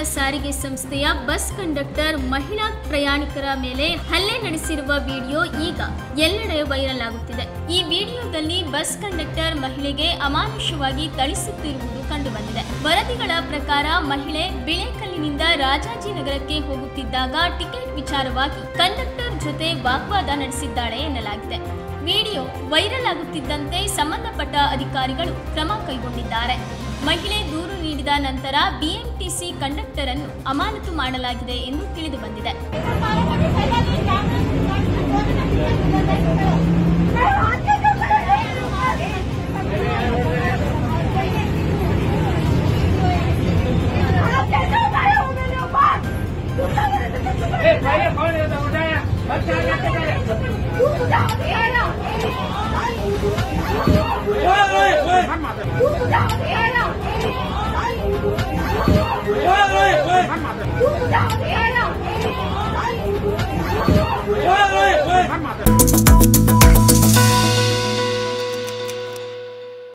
ಸಾರಿಗೆ ಸಂಸ್ಥೆಯ bus conductor ಮಹಿಳಾ ಪ್ರಯಾಣಿಕರ ಮೇಲೆ ಹಲ್ಲೆ ನಡೆಸಿರುವ ವಿಡಿಯೋ ಈಗ ಎಲ್ಲೆಡೆ ವೈರಲ್ ಆಗುತ್ತಿದೆ ಈ ವಿಡಿಯೋದಲ್ಲಿ ಬಸ್ ಕಂಡಕ್ಟರ್ ಮಹಿಳೆಗೆ ಅಮಾನುಷವಾಗಿ ಥಳಿಸುತ್ತಿರುವುದು ಕಂಡುಬಂದಿದೆ ವರದಿಗಳ ಪ್ರಕಾರ ಮಹಿಳೆ ಬಿಳೆಕಲ್ಲಿನಿಂದ ರಾಜಾಜಿನಗರಕ್ಕೆ ಹೋಗುತ್ತಿದ್ದಾಗ ಟಿಕೆಟ್ ವಿಚಾರವಾಗಿ ಕಂಡಕ್ಟರ್ ಜೊತೆ ವಾಗ್ವಾದ ನಡೆಸಿದ್ದಾಳೆ ಎನ್ನಲಾಗಿದೆ ವಿಡಿಯೋ ವೈರಲ್ ಆಗುತ್ತಿದ್ದಂತೆ ಸಂಬಂಧಪಟ್ಟ ಅಧಿಕಾರಿಗಳು ಕ್ರಮ ಕೈಗೊಂಡಿದ್ದಾರೆ ಮಹಿಳೆ ದೂರು ನೀಡಿದ ನಂತರ ಬಿಎಂಟಿಸಿ ಕಂಡಕ್ಟರ್ ಅನ್ನು ಅಮಾನತು ಮಾಡಲಾಗಿದೆ ಎಂದು ತಿಳಿದು ಬಂದಿದೆ पहले कौन है तो उठाया बस आ जाते Hey!